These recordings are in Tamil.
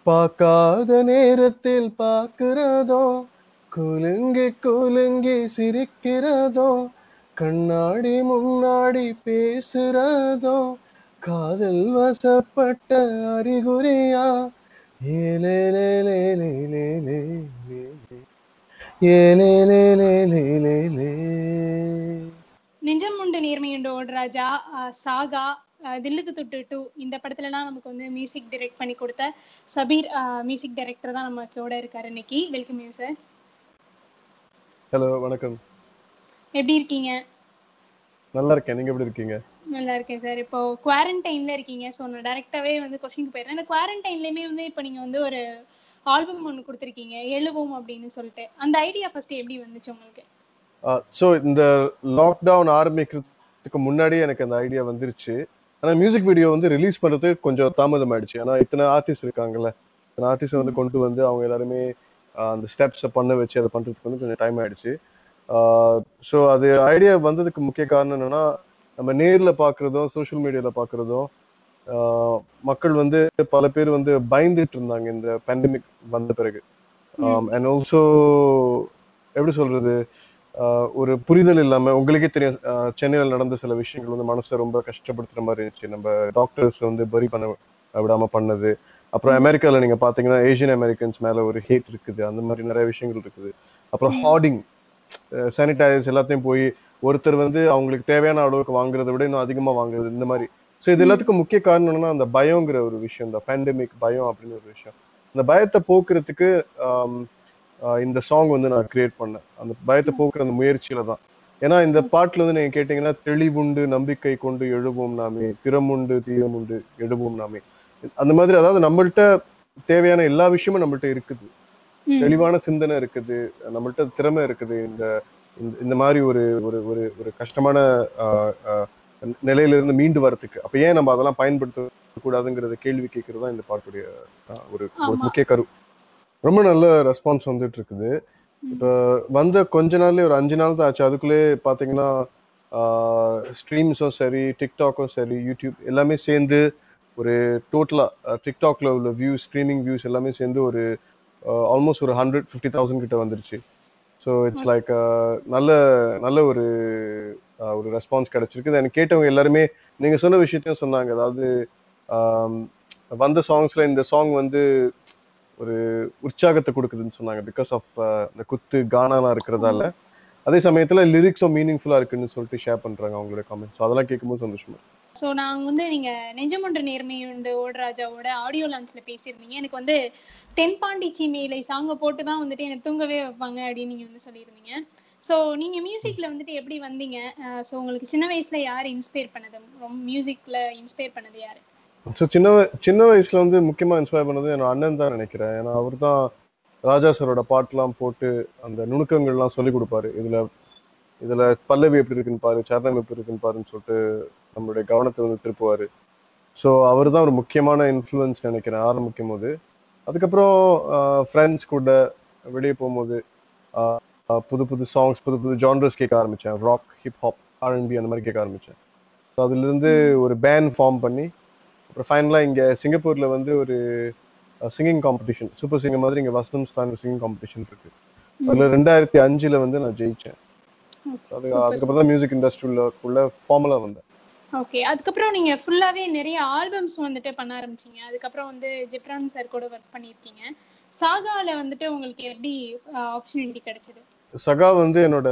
பார்க்காத நேரத்தில் பார்க்கிறதோ குலுங்கி குலுங்கி சிரிக்கிறதோ கண்ணாடி முன்னாடி பேசுறதோ காதல் வசப்பட்ட அறிகுறியா ஏலே லே லே லே லே லே லே லே. ஏலே லே லே லே லே லே. நெஞ்சம் உண்டு நேர்மையுண்டு ஓடராஜா ஆஹ் சாகா ஆஹ் தில்லுக்கு தொட்டு டூ இந்த படத்துலலாம் நமக்கு வந்து மியூசிக் டைரக்ட் பண்ணி கொடுத்த சபீர் மியூசிக் டைரக்டர் தான் நம்ம கூட இருக்காரு இன்னைக்கு வெல்கம் யூ சார் ஹலோ வணக்கம் எப்படி இருக்கீங்க நல்லா இருக்கேன் நீங்க எப்படி இருக்கீங்க நல்லா இருக்கேன் சார் இப்போ குவாரண்டைன்ல இருக்கீங்க ஸோ நான் டேரெக்டாகவே வந்து கொஸ்டினுக்கு போயிடுறேன் இந்த குவாரண்டைன்லேயுமே வந்து இப்போ நீங்கள் வந்து ஒரு ஆல்பம் ஒன்று கொடுத்துருக்கீங்க எழுவோம் அப்படின்னு சொல்லிட்டு அந்த ஐடியா ஃபர்ஸ்ட் எப்படி வந்துச்சு உங்களுக்கு ஸோ இந்த லாக்டவுன் ஆரம்பிக்கிறதுக்கு முன்னாடி எனக்கு அந்த ஐடியா வந்துருச்சு ஆனால் மியூசிக் வீடியோ வந்து ரிலீஸ் பண்ணுறது கொஞ்சம் தாமதம் ஆயிடுச்சு ஆனால் இத்தனை ஆர்டிஸ்ட் இருக்காங்கல்ல இத்தனை ஆர்டிஸ்ட் வந்து கொண்டு வந்து அவங்க எல்லாருமே ஆஹ், அந்த ஸ்டெப்ஸை பண்ண வச்சு அதை பண்ணுறதுக்கு வந்து கொஞ்சம் டைம் ஆயிடுச்சு ஸோ அது ஐடியா வந்ததுக்கு முக்கிய காரணம் என்னன்னா நம்ம நேரில் பார்க்குறதும் சோஷியல் மீடியாவில் பார்க்குறதும் மக்கள் வந்து பல பேர் வந்து பயந்துட்டு இருந்தாங்க இந்த பேண்டமிக் வந்த பிறகு அண்ட் ஆல்சோ எப்படி சொல்றது ஆஹ் ஒரு புரிதல் இல்லாம உங்களுக்கே தெரியும் ஆஹ் சென்னையில் நடந்த சில விஷயங்கள் வந்து மனசை ரொம்ப கஷ்டப்படுத்துற மாதிரி இருந்துச்சு நம்ம டாக்டர்ஸ் வந்து பரி பண்ண விடாம பண்ணது அப்புறம் அமெரிக்கால நீங்க பாத்தீங்கன்னா ஏசியன் அமெரிக்கன்ஸ் மேல ஒரு ஹேட் இருக்குது அந்த மாதிரி நிறைய விஷயங்கள் இருக்குது அப்புறம் ஹார்டிங் சானிடைசர்ஸ் எல்லாத்தையும் போய் ஒருத்தர் வந்து அவங்களுக்கு தேவையான அளவுக்கு வாங்குறதை விட இன்னும் அதிகமா வாங்குறது இந்த மாதிரி ஸோ இது எல்லாத்துக்கும் முக்கிய காரணம் என்னன்னா அந்த பயங்கிற ஒரு விஷயம் இந்த பேண்டமிக் பயம் அப்படின்னு ஒரு விஷயம் அந்த பயத்தை போக்குறதுக்கு ஆம், ஆஹ் இந்த சாங் வந்து நான் கிரியேட் பண்ணேன் அந்த பயத்தை போக்குற அந்த முயற்சியில தான் ஏன்னா இந்த பாட்டுல வந்து நீங்க கேட்டீங்கன்னா தெளிவுண்டு நம்பிக்கை கொண்டு எழுவோம் நாமே திறமுண்டு தீரமுண்டு எழுவோம் நாமே அந்த மாதிரி அதாவது நம்மள்ட்ட தேவையான எல்லா விஷயமும் நம்மள்ட்ட இருக்குது ம். தெளிவான சிந்தனை இருக்குது நம்மள்ட்ட திறமை இருக்குது இந்த இந்த- இந்த மாதிரி ஒரு ஒரு ஒரு ஒரு கஷ்டமான ஆஹ், ஆஹ், நிலையில இருந்து மீண்டு வரதுக்கு அப்ப ஏன் நம்ம அதெல்லாம் பயன்படுத்த கூடாதுங்கிறத கேள்வி கேட்கறது தான் இந்த பாட்டுடைய ஆஹ், ஒரு ஒரு ஆமா. முக்கிய கரு ரொம்ப நல்ல ரெஸ்பான்ஸ் வந்துட்டு இருக்குது இப்போ வந்த கொஞ்ச நாள்லயே ஒரு அஞ்சு நாள் தான் ஆச்சு அதுக்குள்ளே பாத்தீங்கன்னா ஸ்ட்ரீம்ஸும் சரி டிக்டாக்கும் சரி யூடியூப் எல்லாமே சேர்ந்து ஒரு டோட்டலா டிக்டாக்ல உள்ள வியூஸ் ஸ்ட்ரீமிங் வியூஸ் எல்லாமே சேர்ந்து ஒரு ஆல்மோஸ்ட் ஒரு ஹண்ட்ரட் ஃபிஃப்டி தௌசண்ட் கிட்ட வந்துருச்சு ஸோ இட்ஸ் லைக் நல்ல நல்ல ஒரு uh, ஒரு ரெஸ்பான்ஸ் கிடைச்சிருக்கு எனக்கு கேட்டவங்க எல்லாருமே நீங்க சொன்ன விஷயத்தையும் சொன்னாங்க அதாவது ஆம், வந்த சாங்ஸ்ல இந்த சாங் வந்து ஒரு உற்சாகத்தை கொடுக்குதுன்னு சொன்னாங்க பிகாஸ் ஆஃப் இந்த குத்து கானாலாம் இருக்கிறதால அதே சமயத்துல லிரிக்ஸும் மீனிங்ஃபுல்லா இருக்குன்னு சொல்லிட்டு ஷேர் பண்றாங்க அவங்களோட கமெண்ட்ஸ் அதெல்லாம் கேட்கும்போது சந்தோஷமா இருக்கு. ஸோ நான் வந்து நீங்க நெஞ்சமொன்று நேர்மையுண்டு ஓடராஜாவோட ஆடியோ லான்ச்ல பேசியிருந்தீங்க எனக்கு வந்து தென்பாண்டி சீமையிலை சாங்கை போட்டு தான் வந்துட்டு எனக்கு தூங்கவே வைப்பாங்க அப்படின்னு நீங்க வந்து சொல்லியிருந்தீங்க ஸோ நீங்க மியூசிக்ல வந்துட்டு எப்படி வந்தீங்க ஸோ உங்களுக்கு சின்ன வயசுல யார் இன்ஸ்பயர் பண்ணது ரொம்ப மியூசிக்ல இன்ஸ்பயர் பண்ணது யாரு ஸோ சின்ன வ- சின்ன வயசுல வந்து முக்கியமா இன்ஸ்பயர் பண்ணது என்னோட அண்ணன் தான் நினைக்கிறேன் ஏன்னா அவர் தான் ராஜா சாரோட பாட்டுலாம் போட்டு அந்த நுணுக்கங்கள்லாம் சொல்லி கொடுப்பாரு இதுல இதுல பல்லவி எப்படி இருக்குன்னு பாரு சரணம் எப்படி இருக்குன்னு பாருன்னு சொல்லிட்டு நம்மளுடைய கவனத்தை வந்து திருப்புவாரு ஸோ அவர் தான் ஒரு முக்கியமான இன்ஃப்ளூயன்ஸ் நினைக்கிறேன் ஆரம்பிக்கும் போது அதுக்கப்புறம் ஃப்ரெண்ட்ஸ் கூட வெளியே போகும்போது ஆஹ், ஆஹ், புது புது சாங்ஸ் புது புது ஜான்ரஸ் கேட்க ஆரம்பிச்சேன் ராக் ஹிப் ஹாப் ஆர்என்பி அந்த மாதிரி கேட்க ஆரம்பிச்சேன் ஸோ அதுலேருந்து ஒரு பேண்ட் ஃபார்ம் பண்ணி அப்புறம் ஃபைனலாக இங்கே சிங்கப்பூரில் வந்து ஒரு சிங்கிங் காம்படிஷன் சூப்பர் சிங்கர் மாதிரி இங்கே வசனம் ஸ்தான் சிங்கிங் காம்படிஷன் இருக்கு அதில் ரெண்டாயிரத்தி அஞ்சில் வந்து நான் ஜெயிச்சேன் அது Super, அதுக்கப்புறம் தான் மியூசிக் இண்டஸ்ட்ரியிலுக்குள்ள ஃபார்முலா வந்தேன் ஓகே அதுக்கப்புறம் நீங்க ஃபுல்லாவே நிறைய ஆல்பம்ஸ் வந்துட்டு பண்ண ஆரம்பிச்சீங்க அதுக்கப்புறம் வந்து ஜிப்ரான் சார் கூட ஒர்க் பண்ணியிருக்கீங்க சாகால வந்துட்டு உங்களுக்கு எப்படி ஆப்பர்ச்சுனிட்டி கிடைச்சது சகா வந்து என்னோட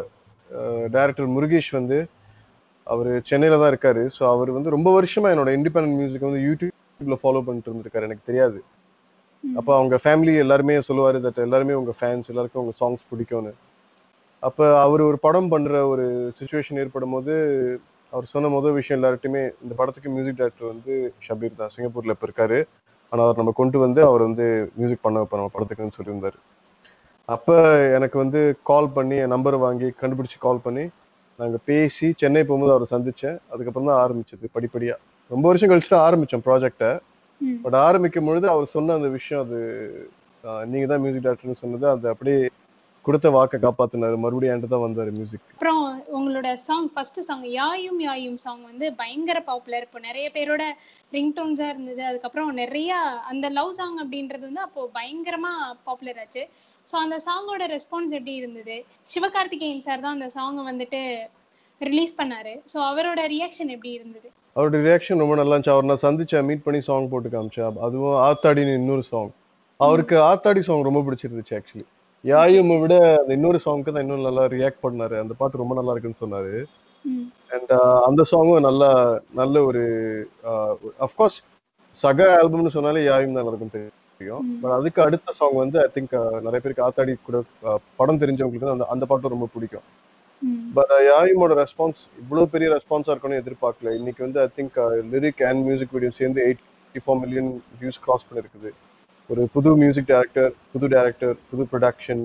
டைரக்டர் முருகேஷ் வந்து அவர் சென்னையில தான் இருக்காரு ஸோ அவர் வந்து ரொம்ப வருஷமா என்னோட இண்டிபெண்டன்ட் மியூசிக் வந்து யூடியூப்ல ஃபாலோ பண்ணிட்டு இருந்திருக்காரு எனக்கு தெரியாது ம். அப்போ அவங்க ஃபேமிலி எல்லாருமே சொல்லுவாரு தட் எல்லாருமே உங்க ஃபேன்ஸ் எல்லாருக்கும் உங்க சாங்ஸ் பிடிக்கும்னு அப்போ அவர் ஒரு படம் பண்ற ஒரு சுச்சுவேஷன் ஏற்படும் போது அவர் சொன்ன முதல் விஷயம் எல்லார்ட்டையுமே இந்த படத்துக்கு மியூசிக் டைரக்டர் வந்து ஷபீர் தான் சிங்கப்பூர்ல இப்போ இருக்காரு ஆனால் அவர் நம்ம கொண்டு வந்து அவர் வந்து மியூசிக் பண்ண வைப்போம் நம்ம படத்துக்குன்னு சொல்லியிருந்தாரு அப்போ எனக்கு வந்து கால் பண்ணி என் நம்பர் வாங்கி கண்டுபிடிச்சு கால் பண்ணி நாங்கள் பேசி சென்னை போகும்போது அவரை சந்திச்சேன் அதுக்கப்புறம் தான் ஆரம்பிச்சது படிப்படியா ரொம்ப வருஷம் கழிச்சு தான் ஆரம்பிச்சோம் ப்ராஜெக்டை ம். பட் ஆரம்பிக்கும் பொழுது அவர் சொன்ன அந்த விஷயம் அது ஆஹ், நீங்க தான் மியூசிக் டைரக்டர்னு சொன்னது அது அப்படியே கொடுத்த வாக்கை காப்பாத்தினாரு மறுபடியும் என்கிட்ட தான் வந்தாரு மியூசிக் அப்புறம் உங்களோட சாங் ஃபர்ஸ்ட் சாங் யாயும் யாயும் சாங் வந்து பயங்கர பாப்புலர் இப்போ நிறைய பேரோட ரிங்டோன்ஸா இருந்தது அதுக்கப்புறம் நிறைய அந்த லவ் சாங் அப்படின்றது வந்து அப்போ பயங்கரமா பாப்புலர் ஆச்சு ஸோ அந்த சாங்கோட ரெஸ்பான்ஸ் எப்படி இருந்தது சிவகார்த்திகேயன் சார் தான் அந்த சாங்கை வந்துட்டு ரிலீஸ் பண்ணாரு ஸோ அவரோட ரியாக்ஷன் எப்படி இருந்தது அவரோட ரியாக்ஷன் ரொம்ப நல்லா இருந்துச்சு அவர் நான் சந்திச்சேன் மீட் பண்ணி சாங் போட்டு காமிச்சேன் அதுவும் ஆத்தாடின்னு இன்னொரு சாங் அவருக்கு ஆத்தாடி சாங் ரொம்ப பிடிச்சிருந்துச்சு ஆக்சுவலி யாயுமை விட அந்த இன்னொரு சாங்க்கு தான் இன்னும் நல்லா ரியாக்ட் பண்ணாரு அந்த பாட்டு ரொம்ப நல்லா இருக்குன்னு சொன்னாரு ம் அண்ட் அந்த சாங்கும் நல்ல நல்ல ஒரு அஃப்கோர்ஸ் சக ஆல்பம்னு சொன்னாலே யாயும் தான் எல்லாருக்கும் தெரியும் ம். பட் அதுக்கு அடுத்த சாங் வந்து ஐ திங்க் நிறைய பேருக்கு ஆத்தாடி கூட uh, படம் தெரிஞ்சவங்களுக்கு தான் அந்த அந்த பாட்டும் ரொம்ப பிடிக்கும் ம் பட் யாயுமோட ரெஸ்பான்ஸ் இவ்வளவு பெரிய ரெஸ்பான்ஸா இருக்கும்னு எதிர்பார்க்கல இன்னைக்கு வந்து I think lyric and music video சேர்ந்து eighty four million views cross பண்ணிருக்குது ஒரு புது மியூசிக் டைரக்டர் புது டைரக்டர் புது ப்ரொடக்ஷன்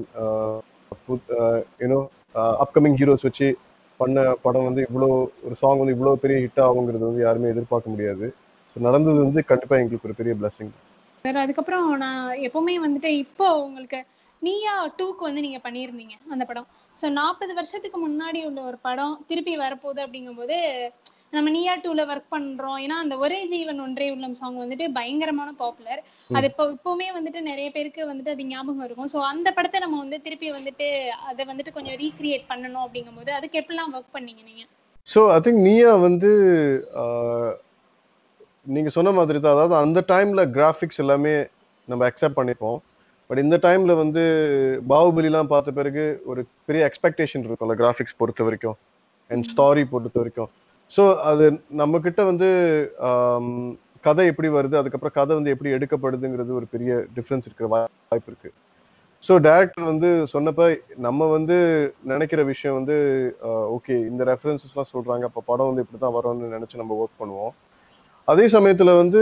யூனோ அப்கமிங் ஹீரோஸ் வச்சு பண்ண படம் வந்து இவ்வளோ ஒரு சாங் வந்து இவ்வளோ பெரிய ஹிட் ஆகுங்கிறது வந்து யாருமே எதிர்பார்க்க முடியாது ஸோ நடந்தது வந்து கண்டிப்பா எங்களுக்கு ஒரு பெரிய பிளஸிங் சார் அதுக்கப்புறம் நான் எப்பவுமே வந்துட்டு இப்போ உங்களுக்கு நீயா டூக்கு வந்து நீங்க பண்ணியிருந்தீங்க அந்த படம் ஸோ நாற்பது வருஷத்துக்கு முன்னாடி உள்ள ஒரு படம் திருப்பி வரப்போகுது அப்படிங்கும்போது நம்ம நீயா டூல ஒர்க் பண்றோம் ஏன்னா அந்த ஒரே ஜீவன் ஒன்றே உள்ளம் சாங் வந்துட்டு பயங்கரமான பாப்புலர் அது இப்போ இப்பவுமே வந்துட்டு நிறைய பேருக்கு வந்துட்டு அது ஞாபகம் இருக்கும் ஸோ அந்த படத்தை நம்ம வந்து திருப்பி வந்துட்டு அதை வந்துட்டு கொஞ்சம் ரீக்ரியேட் பண்ணணும் அப்படிங்கும்போது அதுக்கு எப்படிலாம் ஒர்க் பண்ணீங்க நீங்க ஸோ ஐ திங்க் நீயா வந்து ஆஹ், நீங்க சொன்ன மாதிரி தான் அதாவது அந்த டைம்ல கிராஃபிக்ஸ் எல்லாமே நம்ம அக்செப்ட் பண்ணிப்போம் பட் இந்த டைம்ல வந்து பாகுபலிலாம் பார்த்த பிறகு ஒரு பெரிய எக்ஸ்பெக்டேஷன் இருக்கும்ல கிராஃபிக்ஸ் பொறுத்த வரைக்கும் அண்ட் ஸ்டாரி பொறுத்த வரைக்கும் ஸோ அது நம்ம கிட்ட வந்து ஆம், கதை எப்படி வருது அதுக்கப்புறம் கதை வந்து எப்படி எடுக்கப்படுதுங்கிறது ஒரு பெரிய டிஃப்ரென்ஸ் இருக்கிற வாய்- வாய்ப்பு இருக்கு ஸோ டேரக்டர் வந்து சொன்னப்ப நம்ம வந்து நினைக்கிற விஷயம் வந்து ஓகே இந்த ரெஃபரன்சஸ்லாம் சொல்றாங்க அப்போ படம் வந்து இப்படி தான் வரும்னு நினைச்சு நம்ம ஒர்க் பண்ணுவோம் அதே சமயத்துல வந்து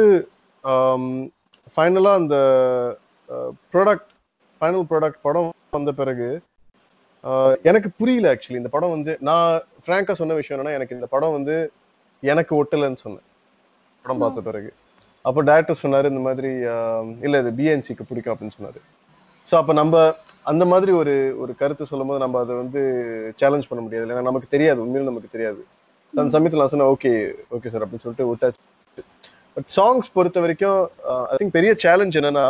ஃபைனலாக அந்த ப்ராடக்ட் ஃபைனல் ப்ராடக்ட் படம் வந்த பிறகு ஆஹ், எனக்கு புரியல ஆக்சுவலி இந்த படம் வந்து நான் ஃப்ராங்கா சொன்ன விஷயம் என்னன்னா எனக்கு இந்த படம் வந்து எனக்கு ஒட்டலைன்னு சொன்னேன் படம் பார்த்த பிறகு அப்போ டேரக்டர் சொன்னாரு இந்த மாதிரி ஆஹ், இல்ல இது பிஎன்சிக்கு பிடிக்கும் அப்படின்னு சொன்னாரு ஸோ அப்போ நம்ம அந்த மாதிரி ஒரு ஒரு கருத்து சொல்லும்போது நம்ம அதை வந்து சேலஞ்ச் பண்ண முடியாது ஏன்னா நமக்கு தெரியாது உண்மையிலும் நமக்கு தெரியாது அந்த சமயத்தில் நான் சொன்னேன் ஓகே ஓகே சார் அப்படின்னு சொல்லிட்டு விட்டாச்சு பட் சாங்ஸ் பொறுத்த வரைக்கும் ஐ திங்க் பெரிய சேலஞ்ச் என்னன்னா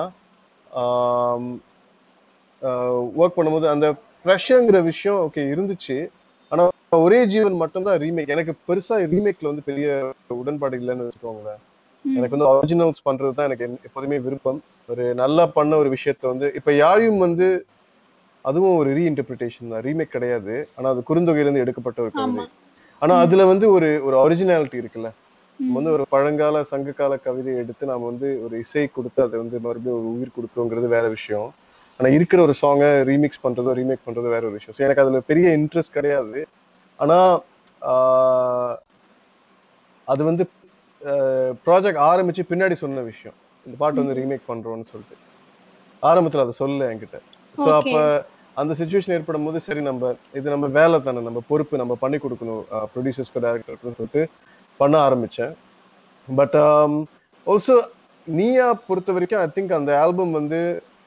ஒர்க் பண்ணும்போது அந்த ப்ரெஷருங்கிற விஷயம் ஓகே இருந்துச்சு ஆனா ஒரே ஜீவன் மட்டும்தான் ரீமேக் எனக்கு பெருசா ரீமேக்ல வந்து பெரிய உடன்பாடு இல்லைன்னு வச்சுக்கோங்களேன் ம். எனக்கு வந்து ஒரிஜினல்ஸ் பண்றது தான் எனக்கு என்- எப்போதுமே விருப்பம் ஒரு நல்லா பண்ண ஒரு விஷயத்த வந்து இப்ப யாயும் வந்து அதுவும் ஒரு ரீஇன்டர்பிரிட்டேஷன் தான் ரீமேக் கிடையாது ஆனா அது குறுந்தொகையிலிருந்து எடுக்கப்பட்ட ஒரு கவிதை ஆமா ஆனா அதுல வந்து ஒரு ஒரு ஒரிஜினாலிட்டி இருக்குல்ல நம்ம ம். வந்து ஒரு பழங்கால சங்ககால கவிதையை எடுத்து நாம வந்து ஒரு இசை கொடுத்து அதை வந்து மறுபடியும் ஒரு உயிர் கொடுக்குறோங்கிறது வேற விஷயம் ஆனா இருக்கிற ஒரு சாங்கை ரீமிக்ஸ் பண்றதோ ரீமேக் பண்றதோ வேற ஒரு விஷயம் So எனக்கு அதுல பெரிய இன்ட்ரெஸ்ட் கிடையாது ஆனா ஆஹ், அது வந்து ப்ராஜெக்ட் ஆரம்பிச்சு பின்னாடி சொன்ன விஷயம் இந்த பாட்டு வந்து ரீமேக் பண்றோம்னு சொல்லிட்டு ஆரம்பத்துல அதை சொல்ல என்கிட்ட ஸோ Okay. அப்ப அந்த சுச்சுவேஷன் ஏற்படும் போது சரி நம்ம இது நம்ம வேலை தானே நம்ம பொறுப்பு நம்ம பண்ணி கொடுக்கணும் ப்ரொடியூசர்ஸ்க்கு டேரக்டருக்குன்னு சொல்லிட்டு பண்ண ஆரம்பிச்சேன் பட் ஆல்சோ நீயா பொறுத்த வரைக்கும் ஐ திங்க் அந்த ஆல்பம் வந்து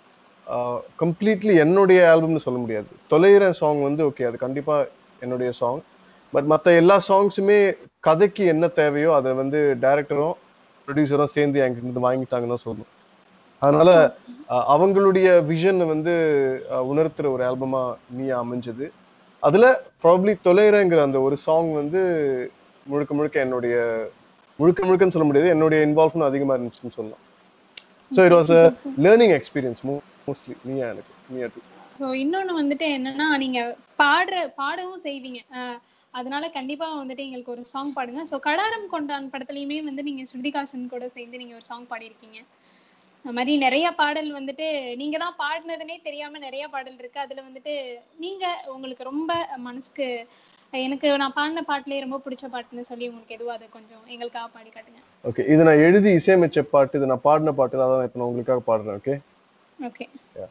கம்ப்ளீட்லி என்னுடைய ஆல்பம்னு சொல்ல முடியாது தொலைகிற சாங் வந்து ஓகே அது கண்டிப்பா என்னுடைய சாங் பட் மற்ற எல்லா சாங்ஸுமே கதைக்கு என்ன தேவையோ அதை வந்து டேரக்டரும் ப்ரொடியூசரும் சேர்ந்து என்கிட்ட இருந்து வாங்கிட்டாங்கன்னு தான் சொல்லணும் அதனால அஹ், அவங்களுடைய விஷன் வந்து அஹ், உணர்த்துற ஒரு ஆல்பமா நீ அமைஞ்சது அதுல ப்ராப்ளி தொலைகிறங்கிற அந்த ஒரு சாங் வந்து முழுக்க முழுக்க என்னுடைய முழுக்க முழுக்கன்னு சொல்ல முடியாது என்னுடைய இன்வால்வ்மெண்ட் அதிகமா இருந்துச்சுன்னு சொல்லலாம் so it was a learning experience mostly Neeya எனக்கு நீயா டூ ஸோ இன்னொன்று வந்துட்டு என்னன்னா நீங்க பாடுற பாடவும் செய்வீங்க அஹ் அதனால கண்டிப்பா வந்துட்டு எங்களுக்கு ஒரு சாங் பாடுங்க ஸோ கடாரம் கொண்டான் படத்துலயுமே வந்து நீங்க ஸ்ருதிகாசன் கூட சேர்ந்து நீங்க ஒரு சாங் பாடியிருக்கீங்க அது மாதிரி நிறைய பாடல் வந்துட்டு நீங்க தான் பாடினதுனே தெரியாம நிறைய பாடல் இருக்கு அதுல வந்துட்டு நீங்க உங்களுக்கு ரொம்ப மனசுக்கு எனக்கு நான் பாடின பாட்டுலயே ரொம்ப பிடிச்ச பாட்டுன்னு சொல்லி உங்களுக்கு எதுவும் அதை கொஞ்சம் எங்களுக்காக பாடி காட்டுங்க ஓகே இது நான் எழுதி இசையமைச்ச பாட்டு இது நான் பாடின பாட்டு அதான் இப்போ நான் உங்களுக்காக பாடுறேன் ஓகே ஓகே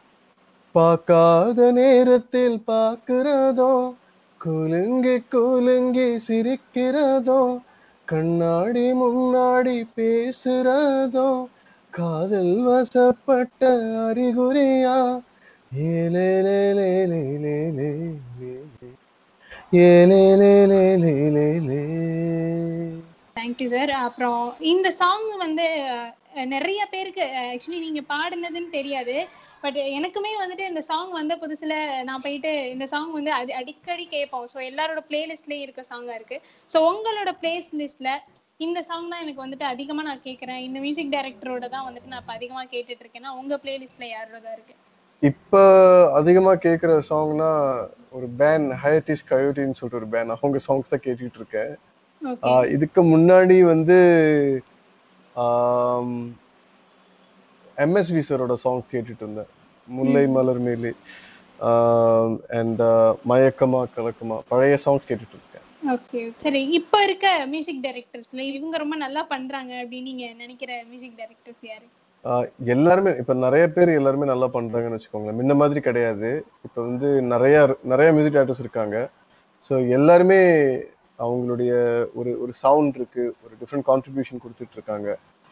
பார்க்காத நேரத்தில் பார்க்கிறதோ குலுங்கி குலுங்கி சிரிக்கிறதோ கண்ணாடி முன்னாடி பேசுறதோ காதல் வசப்பட்ட அறிகுறியா ஏ லே லே லே லே லே லே லே லே. ஏ லே லே லே லே லே லே. தேங்க்யூ சார் அப்புறம் இந்த சாங் வந்து அஹ், நிறைய பேருக்கு ஆக்சுவலி நீங்க பாடுனதுன்னு தெரியாது பட் எனக்குமே வந்துட்டு இந்த சாங் வந்த புதுசுல நான் போயிட்டு இந்த சாங் வந்து அடி அடிக்கடி கேட்போம் ஸோ எல்லாரோட பிளேலிஸ்ட்லயே இருக்க சாங்கா இருக்கு ஸோ உங்களோட பிளேஸ் லிஸ்ட்ல இந்த சாங் தான் எனக்கு வந்துட்டு அதிகமா நான் கேட்கறேன் இந்த மியூசிக் டைரக்டரோட தான் வந்துட்டு நான் இப்ப அதிகமா கேட்டுட்டு இருக்கேன்னா உங்க பிளேலிஸ்ட்ல யாரோட இருக்கு இப்ப அதிகமா கேக்குற சாங்னா ஒரு பேண்ட் ஹயத்திஸ் கயோட்டின்னு சொல்லிட்டு ஒரு பேண்ட் அவங்க சாங்ஸ் தான் கேட்டுட்டு இருக்கேன் ஓகே ஆஹ் இதுக்கு முன்னாடி வந்து எம்எஸ்வி சரோட சாங்ஸ் கேட்டுட்டு இருந்தேன் முல்லை மலர் மேலே அண்ட் மயக்கமா கலக்கமா பழைய சாங்ஸ் கேட்டுட்டு இருக்கேன் ஓகே சரி இப்போ இருக்க மியூசிக் டைரக்டர்ஸ்ல இவங்க ரொம்ப நல்லா பண்றாங்க அப்படின்னு நீங்க நினைக்கிற மியூசிக் டைரக்டர்ஸ் யாரு ஆஹ் எல்லாருமே இப்ப நிறைய பேர் எல்லாருமே நல்லா பண்றாங்கன்னு வச்சுக்கோங்களேன் முன்ன மாதிரி கிடையாது இப்ப வந்து நிறைய நிறைய மியூசிக் டேரக்டர்ஸ் இருக்காங்க ஸோ எல்லாருமே அவங்களுடைய ஒரு ஒரு சவுண்ட் இருக்கு ஒரு டிஃப்ரெண்ட் கான்ட்ரிபியூஷன் கொடுத்துட்டு இருக்காங்க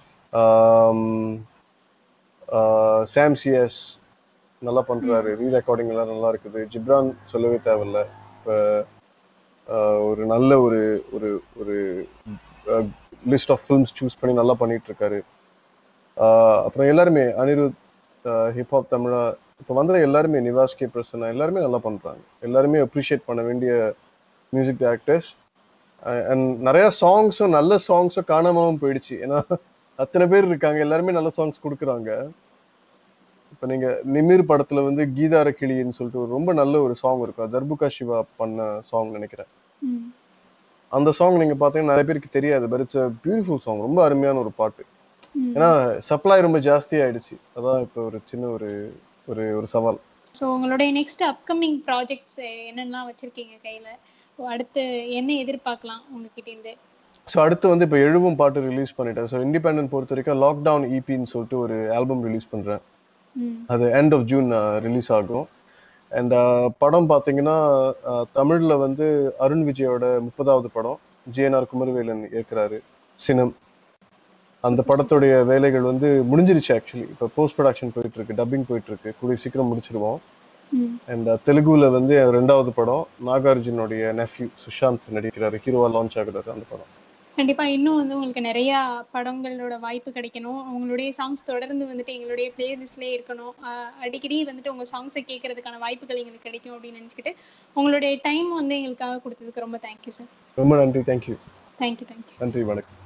சாம் சிஎஸ் நல்லா பண்றாரு ரீ ரெக்கார்டிங் எல்லாம் நல்லா இருக்குது ஜிப்ரான் சொல்லவே தேவையில்ல இப்போ ஒரு நல்ல ஒரு ஒரு ஒரு லிஸ்ட் ஆஃப் ஃபிலிம்ஸ் சூஸ் பண்ணி நல்லா பண்ணிட்டு இருக்காரு ஆஹ் அப்புறம் எல்லாருமே அனிருத் ஹிப்ஹாப் தமிழா இப்போ வந்த எல்லாருமே நிவாஸ் கே பிரசன்னா எல்லாருமே நல்லா பண்றாங்க எல்லாருமே அப்ரிஷியேட் பண்ண வேண்டிய மியூசிக் டைரக்டர்ஸ் அண்ட் நிறைய சாங்ஸும் நல்ல சாங்ஸும் காணாமலும் போயிடுச்சு ஏன்னா அத்தனை பேர் இருக்காங்க எல்லாருமே நல்ல சாங்ஸ் கொடுக்குறாங்க இப்போ நீங்க நிமிர் படத்துல வந்து கீதார கிளின்னு சொல்லிட்டு ஒரு ரொம்ப நல்ல ஒரு சாங் இருக்கும் தர்புகா சிவா பண்ண சாங் நினைக்கிறேன் ம். அந்த சாங் நீங்க பாத்தீங்கன்னா நிறைய பேருக்கு தெரியாது பட் இட்ஸ் பியூட்டிஃபுல் சாங் ரொம்ப அருமையான ஒரு பாட்டு ம். ஏன்னா சப்ளை ரொம்ப ஜாஸ்தி ஆயிடுச்சு அதான் இப்போ ஒரு சின்ன ஒரு ஒரு ஒரு சவால் ஸோ உங்களுடைய நெக்ஸ்ட் அப்கமிங் ப்ராஜெக்ட்ஸ் என்னென்னலாம் வச்சிருக்கீங்க கையில ஓ, அடுத்து என்ன எதிர்பார்க்கலாம் உங்ககிட்ட இருந்து ஸோ அடுத்து வந்து இப்போ எழுவும் பாட்டு ரிலீஸ் பண்ணிட்டேன் ஸோ இண்டிபெண்டன்ட் பொறுத்த வரைக்கும் லாக்டவுன் இபின்னு சொல்லிட்டு ஒரு ஆல்பம் ரிலீஸ் பண்றேன் ம். அது எண்ட் ஆஃப் ஜூன் ரிலீஸ் ஆகும் அண்ட் படம் பார்த்தீங்கன்னா அஹ், தமிழ்ல வந்து அருண் விஜயோட முப்பதாவது படம் ஜிஎன்ஆர் குமரவேலன் இயக்குறாரு சினம் அந்த Super, படத்துடைய வேலைகள் வந்து முடிஞ்சிருச்சு ஆக்சுவலி இப்போ போஸ்ட் ப்ரொடக்ஷன் போயிட்டு இருக்கு டப்பிங் போயிட்டு இருக்கு கூடிய சீக்கிரம் முடிச்சிருவோம் ம். அண்ட் தெலுங்குல வந்து ரெண்டாவது படம் நாகார்ஜுனுடைய நெஃப்யூ சுஷாந்த் நடிக்கிறாரு ஹீரோவா லான்ச் ஆகுறாரு அந்த படம் கண்டிப்பா இன்னும் வந்து உங்களுக்கு நிறைய படங்களோட வாய்ப்பு கிடைக்கணும் உங்களுடைய சாங்ஸ் தொடர்ந்து வந்துட்டு எங்களுடைய பிளேலிஸ்ட்லேயே இருக்கணும் ஆஹ் அடிக்கடி வந்துட்டு உங்க சாங்ஸை கேட்கறதுக்கான வாய்ப்புகள் எங்களுக்கு கிடைக்கும் அப்படின்னு நினச்சிக்கிட்டு உங்களுடைய டைம் வந்து எங்களுக்காக கொடுத்ததுக்கு ரொம்ப தேங்க்யூ சார் ரொம்ப நன்றி தேங்க்யூ தேங்க்யூ தேங்க்யூ நன்றி வணக்கம்